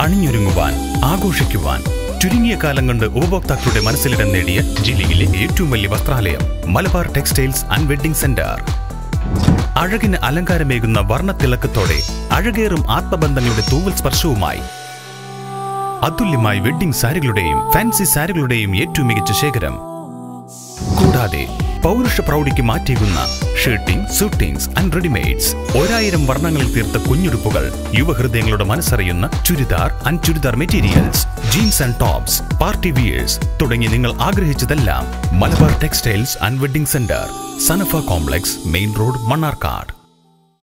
അണിഞ്ഞൊരുങ്ങുവാൻ ആഘോഷിക്കുവാൻ ചുരുങ്ങിയ കാലം കൊണ്ട് ഉപഭോക്താക്കളുടെ മനസ്സിലിടം നേടിയ ജില്ലയിലെ ഏറ്റവും വലിയ വസ്ത്രാലയം Malabar textiles and wedding centre അഴകിന് അലങ്കാരമേകുന്ന വർണ്ണത്തിളക്കത്തോടെ അഴകേറും ആത്മബന്ധങ്ങളുടെ തൂവൽ സ്പർശവുമായി അതുല്യമായ വെഡ്ഡിംഗ് സാരികളുടെയും ഫാൻസി സാരികളുടെയും ഏറ്റവും മികച്ച ശേഖരം കൂടാതെ പൗരുഷ പ്രൗഢിക്ക് മാറ്റിയേകുന്ന ഷർട്ടിംഗ് സൂട്ടിംഗ്സ് ആൻഡ് റെഡിമെയ്ഡ്സ് ഒരായിരം വർണ്ണങ്ങളിൽ തീർത്ത കുഞ്ഞുടുപ്പുകൾ യുവഹൃദയങ്ങളുടെ മനസ്സറിയുന്ന churidar and churidar materials jeans and tops party wears തുടങ്ങി നിങ്ങൾ ആഗ്രഹിച്ചതെല്ലാം Malabar textiles and wedding centre Sanafa complex main road Mannarkkad